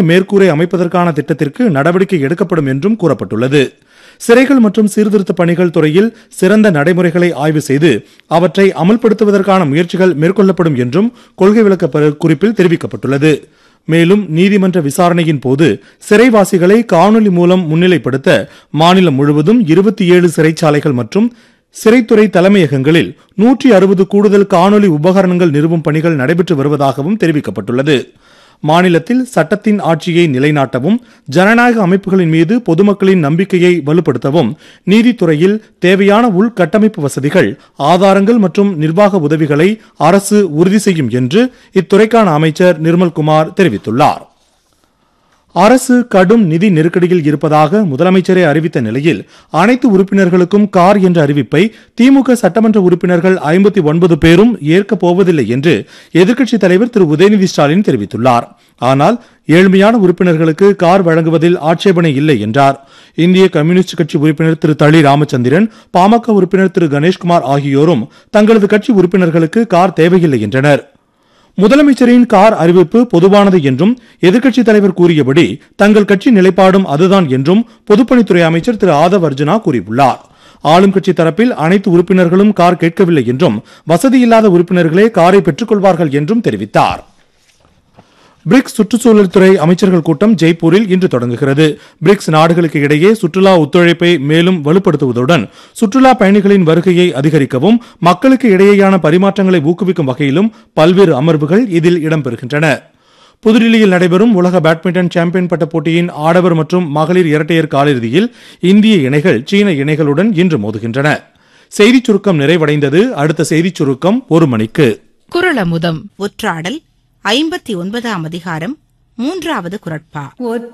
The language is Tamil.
மேற்கூரை அமைப்பதற்கான திட்டத்திற்கு நடவடிக்கை எடுக்கப்படும் என்றும் கூறப்பட்டுள்ளது சிறைகள் மற்றும் சீர்திருத்த பணிகள் துறையில் சிறந்த நடைமுறைகளை ஆய்வு செய்து அவற்றை அமல்படுத்துவதற்கான முயற்சிகள் மேற்கொள்ளப்படும் என்றும் கொள்கை விளக்க ப- குறிப்பில் தெரிவிக்கப்பட்டுள்ளது மேலும் நீதிமன்ற விசாரணையின் போது சிறைவாசிகளை காணொலி மூலம் முன்னிலைப்படுத்த மாநிலம் முழுவதும் இருபத்தி ஏழு சிறைச்சாலைகள் மற்றும் சிறைத்துறை தலைமையகங்களில் நூற்றி அறுபது கூடுதல் காணொலி உபகரணங்கள் நிறுவும் பணிகள் நடைபெற்று வருவதாகவும் தெரிவிக்கப்பட்டுள்ளது மாநிலத்தில் சட்டத்தின் ஆட்சியை நிலைநாட்டவும் ஜனநாயக அமைப்புகளின் மீது பொதுமக்களின் நம்பிக்கையை வலுப்படுத்தவும் நீதித்துறையில் தேவையான உள்கட்டமைப்பு வசதிகள் ஆதாரங்கள் மற்றும் நிர்வாக உதவிகளை அரசு உறுதி செய்யும் என்று இத்துறைக்கான அமைச்சர் நிர்மல்குமார் தெரிவித்துள்ளார் அரசு கடும் நிதி நெருக்கடியில் இருப்பதாக முதலமைச்சரே அறிவித்த நிலையில் அனைத்து உறுப்பினர்களுக்கும் கார் என்ற அறிவிப்பை திமுக சட்டமன்ற உறுப்பினர்கள் ஐம்பத்தி ஒன்பது பேரும் ஏற்கப் போவதில்லை என்று எதிர்க்கட்சித் தலைவர் திரு உதயநிதி ஸ்டாலின் தெரிவித்துள்ளார் ஆனால் ஏழ்மையான உறுப்பினர்களுக்கு கார் வழங்குவதில் ஆட்சேபனை இல்லை என்றார் இந்திய கம்யூனிஸ்ட் கட்சி உறுப்பினர் திரு தளி ராமச்சந்திரன் பாமக உறுப்பினர் திரு கணேஷ்குமார் ஆகியோரும் தங்களது கட்சி உறுப்பினர்களுக்கு கார் தேவையில்லை என்றனர் முதலமைச்சரின் கார் அறிவிப்பு பொதுவானது என்றும் எதிர்க்கட்சித் தலைவர் கூறியபடி தங்கள் கட்சி நிலைப்பாடும் அதுதான் என்றும் பொதுப்பணித்துறை அமைச்சர் திரு ஆதவ் அர்ஜுனா கூறியுள்ளார் ஆளும் கட்சி தரப்பில் அனைத்து உறுப்பினர்களும் கார் கேட்கவில்லை என்றும் வசதியில்லாத உறுப்பினர்களே காரை பெற்றுக் கொள்வார்கள் என்றும் தெரிவித்தார் பிரிக்ஸ் சுற்றுச்சூழல் துறை அமைச்சர்கள் கூட்டம் ஜெய்ப்பூரில் இன்று தொடங்குகிறது பிரிக்ஸ் நாடுகளுக்கு இடையே சுற்றுலா ஒத்துழைப்பை மேலும் வலுப்படுத்துவதுடன் சுற்றுலா பயணிகளின் வருகையை அதிகரிக்கவும் மக்களுக்கு இடையேயான பரிமாற்றங்களை ஊக்குவிக்கும் வகையிலும் பல்வேறு அமர்வுகள் இதில் இடம்பெறுகின்றன புதுடில்லியில் நடைபெறும் உலக பேட்மிண்டன் சாம்பியன் பட்ட போட்டியின் ஆடவர் மற்றும் மகளிர் இரட்டையர் காலிறுதியில் இந்திய இணைகள் சீன இணைகளுடன் இன்று மோதுகின்றன செய்திச் சுருக்கம் நிறைவடைந்தது அடுத்த செய்திச் சுருக்கம் ஒரு மணிக்கு குரலமுதம் ஒற்றாடல் ஐம்பத்தி ஒன்பதாம் அதிகாரம் மூன்றாவது குரட்பா